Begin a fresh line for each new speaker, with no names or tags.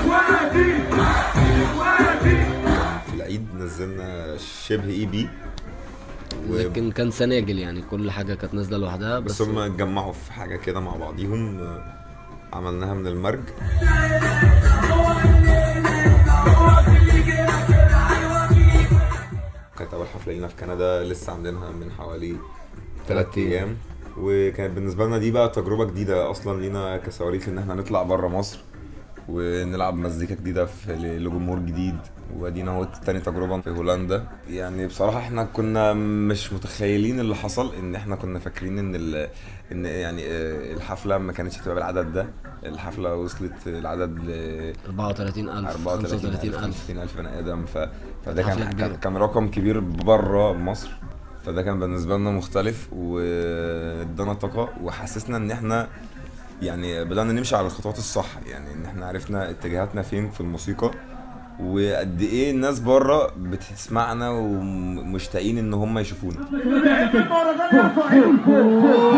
في العيد نزلنا شبه اي بي
لكن كان سناجل يعني كل حاجه كانت نازله لوحدها
بس
بس
هم اتجمعوا في حاجه كده مع بعضيهم آه، عملناها من المرج كانت اول حفله لينا في كندا لسه عاملينها من حوالي ثلاث
تلات أيام.
ايام وكانت بالنسبه لنا دي بقى تجربه جديده اصلا لينا كصواريخ ان احنا نطلع بره مصر ونلعب مزيكا جديده في لجمهور جديد وادينا اهو تاني تجربه في هولندا يعني بصراحه احنا كنا مش متخيلين اللي حصل ان احنا كنا فاكرين ان ال... ان يعني آه، الحفله ما كانتش هتبقى بالعدد ده الحفله وصلت العدد ل
34000
34
35000
50000 بني ادم ف... فده
حفلة
كان
كبيرة.
كان, كان رقم كبير بره مصر فده كان بالنسبه لنا مختلف وادانا طاقه وحسسنا ان احنا يعني بدأنا نمشي على الخطوات الصح يعني ان احنا عرفنا اتجاهاتنا فين في الموسيقى وقد ايه الناس بره بتسمعنا ومشتاقين ان هم يشوفونا
المهرجان يرفع ايده لفوق